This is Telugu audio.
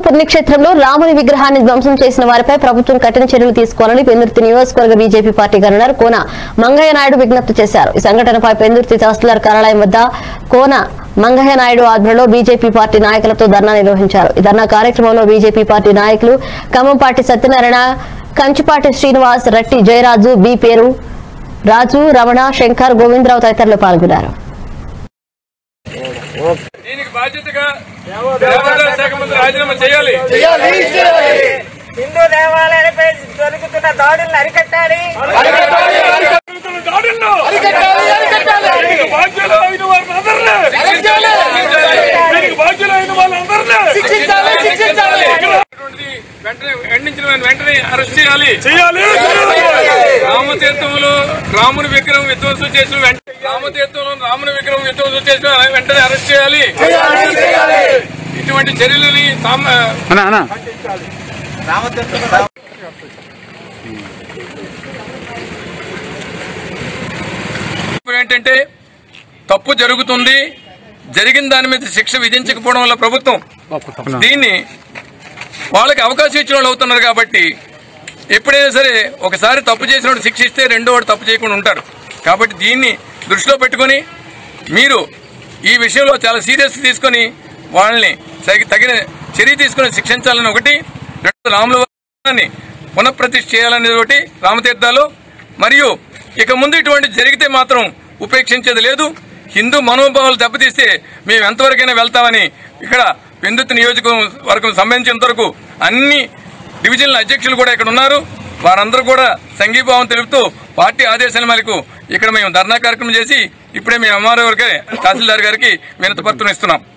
పుణ్యక్షేత్రంలో రాముని విగ్రహాన్ని ధ్వంసం చేసిన వారిపై ప్రభుత్వం కఠిన చర్యలు తీసుకోవాలని పెందుర్తి నియోజకవర్గ BJP party governor Kona Mangayya Naidu విజ్ఞప్తి చేశారు ఈ సంఘటనపై పెందుర్తి తహసీల్దార్ కార్యాలయం వద్ద కోన మంగయ్య నాయుడు ఆధ్వర్యంలో బీజేపీ పార్టీ నాయకులతో ధర్నా నిర్వహించారు ఈ ధర్నా కార్యక్రమంలో బీజేపీ పార్టీ నాయకులు ఖమ్మంపాటి సత్యనారాయణ కంచుపాటి శ్రీనివాస్ రట్టి జయరాజు బి పేరు రాజు రమణ శంకర్ గోవిందరావు తదితరులు పాల్గొన్నారు దీనికి బాధ్యతగా దేవాదాయ శాఖ మంత్రి రాజీనామా చేయాలి హిందూ దేవాలయాలపై జరుగుతున్న దాడులను అరికట్టాలి దాడులను దీనికి బాధ్యులు అయిన వారిని అందరినీ దీనికి బాధ్యులు అయిన వాళ్ళందరినీ ఇటువంటిది వెంటనే ఖండించిన వారిని వెంటనే అరెస్ట్ చేయాలి చేయాలి రామతీర్థంలో రాముని విగ్రహం విధ్వంసం చేసిన వెంటనే రామతీర్థంలో రాముని విగ్రహం విధ్వంసం చేసిన వెంటనే అరెస్ట్ చేయాలి ఇటువంటి చర్యలని సామ- ఇప్పుడు ఏంటంటే తప్పు జరుగుతుంది జరిగిన దాని మీద శిక్ష విధించకపోవడం వల్ల ప్రభుత్వం దీన్ని వాళ్ళకి అవకాశం ఇచ్చిన వాళ్ళు అవుతున్నారు కాబట్టి ఎప్పుడైనా సరే ఒకసారి తప్పు చేసిన వాడు శిక్ష ఇస్తే రెండో వాడు తప్పు చేయకుండా ఉంటారు కాబట్టి దీన్ని దృష్టిలో పెట్టుకొని మీరు ఈ విషయంలో చాలా సీరియస్ తీసుకొని వాళ్ళని తగి- తగిన చర్య తీసుకుని శిక్షించాలని ఒకటి రెండు రాముల వారిని పునఃప్రతిష్ఠ చేయాలనేది ఒకటి రామతీర్థాలు మరియు ఇక ముందు ఇటువంటి జరిగితే మాత్రం ఉపేక్షించేది లేదు హిందూ మనోభావాలు దెబ్బతీస్తే మేము ఎంతవరకైనా వెళ్తామని ఇక్కడ పెందుతు నియోజకవర్గం సంబంధించినంత వరకు అన్ని డివిజన్ల అధ్యక్షులు కూడా ఇక్కడ ఉన్నారు వారందరూ కూడా సంఘీభావం తెలుపుతూ పార్టీ ఆదేశాల మేరకు ఇక్కడ మేము ధర్నా కార్యక్రమం చేసి ఇప్పుడే మేము ఎంఆర్ఓ గారికి తహసీల్దార్ గారికి వినతి పత్రం ఇస్తున్నాం